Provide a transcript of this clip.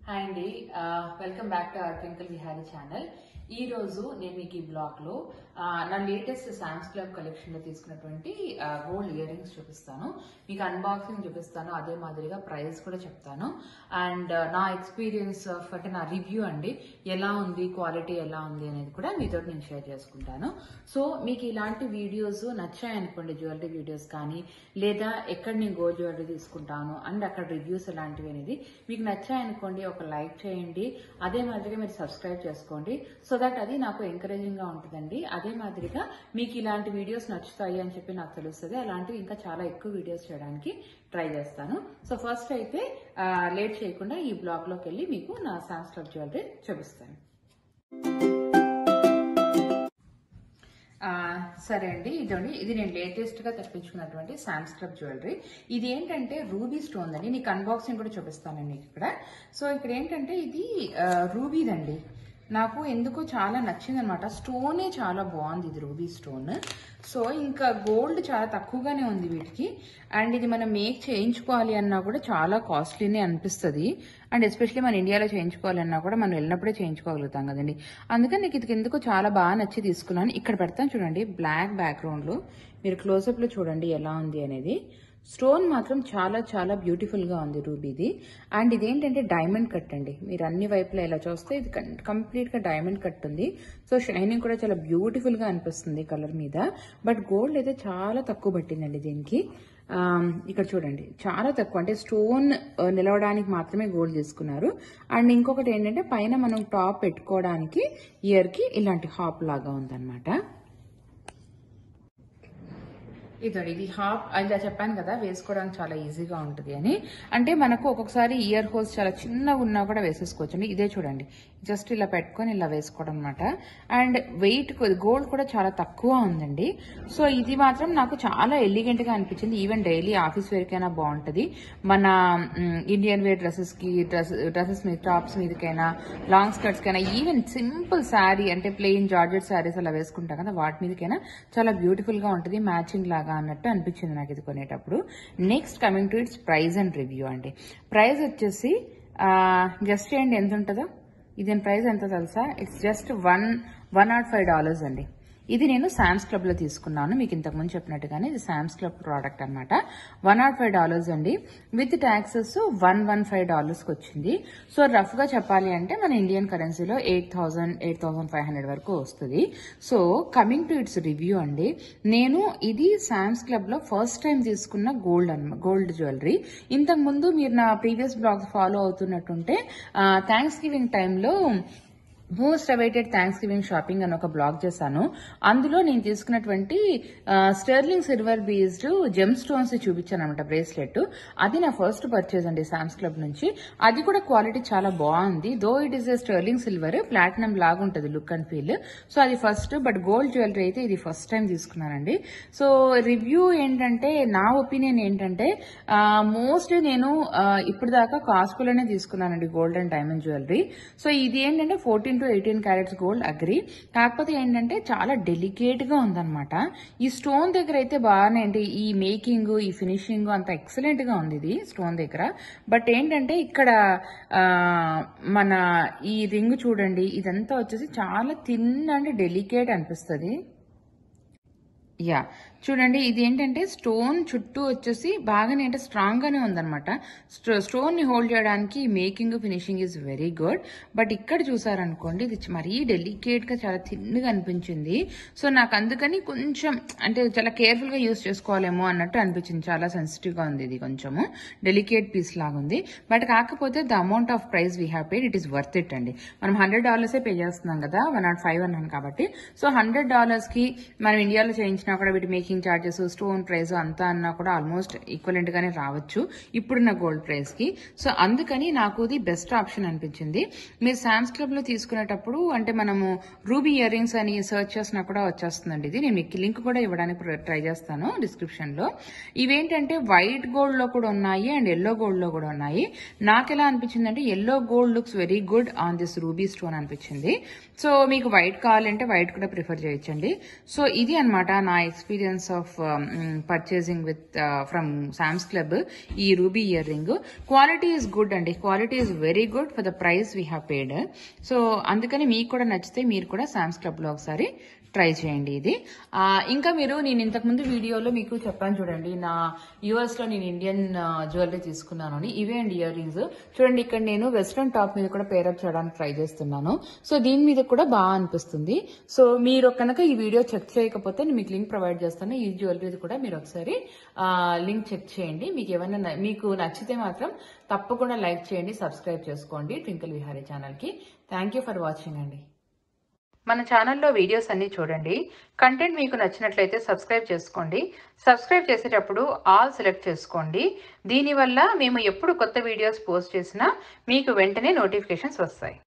hi అండి welcome back to our Twinkle Vihari channel ఈ రోజు నేను మీకు ఈ బ్లాగ్ లో ఆ, నా లేటెస్ట్ సామ్స్ క్లబ్ కలెక్షన్ లో తీసుకున్నటువంటి గోల్డ్ ఇయర్ రింగ్స్ చూపిస్తాను మీకు అన్బాక్సింగ్ చూపిస్తాను అదే మాదిరిగా ప్రైస్ కూడా చెప్తాను అండ్ నా ఎక్స్పీరియన్స్ ఆఫ్ అంటే నా రివ్యూ అండి ఎలా ఉంది క్వాలిటీ ఎలా ఉంది అనేది కూడా మీతో నేను షేర్ చేసుకుంటాను సో మీకు ఇలాంటి వీడియోస్ నచ్చాయనుకోండి జ్యువెలరీ వీడియోస్ కానీ లేదా ఎక్కడ నేను గోల్డ్ జ్యువెలరీ తీసుకుంటాను అండ్ అక్కడ రివ్యూస్ ఎలాంటివి అనేది మీకు నచ్చాయనుకోండి ఒక లైక్ చేయండి అదే మాదిరిగా మీరు సబ్స్క్రైబ్ చేసుకోండి సో దట్ అది నాకు ఎంకరేజింగ్ గా ఉంటుందండి అదే మాదిరిగా మీకు ఇలాంటి వీడియోస్ నచ్చుతాయి అని చెప్పి నాకు తెలుస్తుంది అలాంటివి ఇంకా చాలా ఎక్కువ వీడియోస్ చేయడానికి ట్రై చేస్తాను సో ఫస్ట్ అయితే లేట్ చేయకుండా ఈ బ్లాగ్ లోకి వెళ్ళి మీకు నా సామ్స్ క్లబ్ జ్యువెలరీ చూపిస్తాను ఆ, సరే అండి ఇదండి ఇది నేను లేటెస్ట్ గా తెప్పించుకున్నటువంటి సామ్స్ క్లబ్ జ్యువెలరీ ఇది ఏంటంటే రూబీ స్టోన్ అండి నీకు అన్బాక్సింగ్ కూడా చూపిస్తానండి నీకు ఇక్కడ సో ఇక్కడ ఏంటంటే ఇది ఆ, రూబీదండి నాకు ఎందుకో చాలా నచ్చింది అనమాట స్టోనే చాలా బాగుంది ఇది రూబీ స్టోన్ సో ఇంకా గోల్డ్ చాలా తక్కువగానే ఉంది వీటికి అండ్ ఇది మనం మేక్ చేయించుకోవాలి అన్నా కూడా చాలా కాస్ట్లీనే అనిపిస్తుంది అండ్ ఎస్పెషల్లీ మన ఇండియాలో చేయించుకోవాలన్నా కూడా మనం వెళ్ళినప్పుడే చేయించుకోగలుగుతాం కదండి అందుకని నాకు ఇది ఎందుకో చాలా బాగా నచ్చి తీసుకున్నాను ఇక్కడ పెడతాను చూడండి బ్లాక్ బ్యాక్గ్రౌండ్లో మీరు క్లోజప్లో చూడండి ఎలా ఉంది అనేది స్టోన్ మాత్రం చాలా చాలా బ్యూటిఫుల్ గా ఉంది రూబీది అండ్ ఇదేంటంటే డైమండ్ కట్ అండి మీరు అన్ని వైపులా ఇలా చూస్తే ఇది కంప్లీట్ గా డైమండ్ కట్ ఉంది సో షైనింగ్ కూడా చాలా బ్యూటిఫుల్ గా అనిపిస్తుంది కలర్ మీద బట్ గోల్డ్ అయితే చాలా తక్కువ పట్టిందండి దీనికి ఆమ్, ఇక్కడ చూడండి చాలా తక్కువ అంటే స్టోన్ ఆ, నిలవడానికి మాత్రమే గోల్డ్ తీసుకున్నారు అండ్ ఇంకొకటి ఏంటంటే పైన మనం టాప్ పెట్టుకోవడానికి ఇయర్ కి ఇలాంటి హాప్ లాగా ఉందన్నమాట ఇదండి ఇది హాఫ్ ఇలా చెప్పాను కదా వేసుకోవడానికి చాలా ఈజీగా ఉంటుంది అని అంటే మనకు ఒక్కొక్కసారి ఇయర్ హోల్స్ చాలా చిన్నగా ఉన్నా కూడా వేసేసుకోవచ్చు అండి ఇదే చూడండి జస్ట్ ఇలా పెట్టుకొని ఇలా వేసుకోవడం అనమాట అండ్ వెయిట్ గోల్డ్ కూడా చాలా తక్కువ ఉందండి సో ఇది మాత్రం నాకు చాలా ఎలిగెంట్ గా అనిపించింది ఈవెన్ డైలీ ఆఫీస్ వేర్కైనా బాగుంటది మన ఇండియన్ వేర్ డ్రెస్సెస్ కి డ్రెస్ డ్రెస్సెస్ మీద టాప్స్ మీదకైనా లాంగ్ స్కర్ట్స్ కైనా ఈవెన్ సింపుల్ శారీ అంటే ప్లెయిన్ జార్జెట్ శారీస్ అలా వేసుకుంటాం కదా వాటి మీదకైనా చాలా బ్యూటిఫుల్ గా ఉంటుంది మ్యాచింగ్ లాగా అన్నట్టు అనిపించింది నాకు ఇది కొనేటప్పుడు next coming to its price and review అండి ప్రైస్ వచ్చేసి జస్ట్ చేయండి ఎంత ఉంటుందో ఇది ప్రైస్ ఎంత తెలుసా it's just one one naught five dollars అండి ఇది నేను శామ్స్ క్లబ్ లో తీసుకున్నాను మీకు ఇంతకు ముందు చెప్పినట్టుగానే ఇది శామ్స్ క్లబ్ ప్రోడక్ట్ అనమాట వన్ నాట్ ఫైవ్ డాలర్స్ అండి with taxes one one five dollars కి వచ్చింది సో రఫ్ గా చెప్పాలి అంటే మన ఇండియన్ కరెన్సీలో eight thousand eight thousand five hundred వరకు వస్తుంది so coming to its review అండి నేను ఇది శామ్స్ క్లబ్ లో ఫస్ట్ టైం తీసుకున్న గోల్డ్ అన్న గోల్డ్ జ్యువెలరీ ఇంతకు ముందు మీరు నా ప్రీవియస్ బ్లాగ్స్ ఫాలో అవుతున్నట్టుంటే థ్యాంక్స్ గివింగ్ టైంలో most awaited Thanksgiving shopping అని ఒక బ్లాగ్ చేశాను అందులో నేను తీసుకున్నటువంటి sterling silver based gemstones చూపించాను అనమాట బ్రేస్లెట్ అది నా ఫస్ట్ పర్చేజ్ అండి సామ్స్ క్లబ్ నుంచి అది కూడా క్వాలిటీ చాలా బాగుంది though it is a sterling silver platinum లాగా ఉంటుంది లుక్ అండ్ ఫీల్ సో అది ఫస్ట్ బట్ గోల్డ్ జ్యువెలరీ అయితే ఇది ఫస్ట్ టైం తీసుకున్నానండి సో రివ్యూ ఏంటంటే నా ఒపీనియన్ ఏంటంటే మోస్ట్లీ నేను ఆ, ఇప్పుడు దాకా కాస్కోలోనే తీసుకున్నానండి gold and diamond jewellery so ఇది ఏంటంటే fourteen to eighteen carats gold అగ్రి కాకపోతే ఏంటంటే చాలా డెలికేట్ గా ఉందన్నమాట ఈ స్టోన్ దగ్గర అయితే బాగానే అంటే ఈ మేకింగ్ ఈ ఫినిషింగ్ అంత ఎక్సలెంట్ గా ఉంది ఇది స్టోన్ దగ్గర బట్ ఏంటంటే ఇక్కడ ఆ, మన ఈ రింగ్ చూడండి ఇదంతా వచ్చేసి చాలా థిన్ అండ్ డెలికేట్ అనిపిస్తుంది యా చూడండి ఇది ఏంటంటే స్టోన్ చుట్టూ వచ్చేసి బాగానే అంటే స్ట్రాంగ్ గానే ఉందన్నమాట స్టోన్ ని హోల్డ్ చేయడానికి making finishing is very good but ఇక్కడ చూసారనుకోండి ఇది మరీ డెలికేట్ గా చాలా థిన్ గా అనిపించింది సో నాకు అందుకని కొంచెం అంటే చాలా కేర్ఫుల్ గా యూస్ చేసుకోవాలేమో అన్నట్టు అనిపించింది చాలా సెన్సిటివ్ గా ఉంది ఇది కొంచెము డెలికేట్ పీస్ లాగా ఉంది బట్ కాకపోతే the amount of price we have paid it is worth it అండి మనం హండ్రెడ్ డాలర్సే పే చేస్తున్నాం కదా వన్ నాట్ ఫైవ్ అన్నాను కాబట్టి సో హండ్రెడ్ డాలర్స్ కి మనం ఇండియాలో చేయించినా కూడా వీటి మేకింగ్ చార్జెస్ స్టోన్ ప్రైస్ అంతా అన్నా కూడా ఆల్మోస్ట్ ఈక్వలెంట్ గానే రావచ్చు ఇప్పుడున్న గోల్డ్ ప్రైస్ కి సో అందుకని నాకు ఇది బెస్ట్ ఆప్షన్ అనిపించింది మీరు శామ్స్ క్లబ్ లో తీసుకునేటప్పుడు అంటే మనము రూబీ ఇయర్ రింగ్స్ అని సెర్చ్ చేసినా కూడా వచ్చేస్తుందండి ఇది నేను మీకు లింక్ కూడా ఇవ్వడానికి ట్రై చేస్తాను డిస్క్రిప్షన్ లో ఇవేంటంటే వైట్ గోల్డ్ లో కూడా ఉన్నాయి అండ్ ఎల్లో గోల్డ్ లో కూడా ఉన్నాయి నాకు ఎలా అనిపించింది అంటే yellow gold looks very good on this ruby stone అనిపించింది సో మీకు వైట్ కావాలంటే వైట్ కూడా ప్రిఫర్ చేయొచ్చండి సో ఇది అన్నమాట నా experience experience of purchasing with from Sam's Club ఈ ruby earrings quality is good అండి quality is very good for the price we have paid so అందుకని మీకు కూడా నచ్చితే మీరు కూడా సామ్స్ క్లబ్ లో ఒకసారి ట్రై చేయండి ఇది ఆ, ఇంకా మీరు నేను ఇంతకుముందు వీడియోలో మీకు చెప్పాను చూడండి నా యుఎస్ లో నేను ఇండియన్ జ్యువెలరీ తీసుకున్నాను అని ఇవే అండి ఇయర్ రింగ్స్ చూడండి ఇక్కడ నేను వెస్ట్రన్ టాప్ మీద కూడా పేరప్ చేయడానికి ట్రై చేస్తున్నాను సో దీని మీద కూడా బాగా అనిపిస్తుంది సో మీరు కనుక ఈ వీడియో చెక్ చేయకపోతే నేను మీకు లింక్ ప్రొవైడ్ చేస్తాను ఈ జ్యువెలరీ కూడా మీరు ఒకసారి లింక్ చెక్ చేయండి మీకు ఏమైనా న- మీకు నచ్చితే మాత్రం తప్పకుండా లైక్ చేయండి సబ్స్క్రైబ్ చేసుకోండి ట్వింకిల్ విహారీ ఛానల్కి థ్యాంక్ యూ ఫర్ వాచింగ్ అండి మన ఛానల్లో వీడియోస్ అన్ని చూడండి కంటెంట్ మీకు నచ్చినట్లయితే సబ్స్క్రైబ్ చేసుకోండి సబ్స్క్రైబ్ చేసేటప్పుడు ఆల్ సెలెక్ట్ చేసుకోండి దీనివల్ల మేము ఎప్పుడు కొత్త వీడియోస్ పోస్ట్ చేసినా మీకు వెంటనే నోటిఫికేషన్స్ వస్తాయి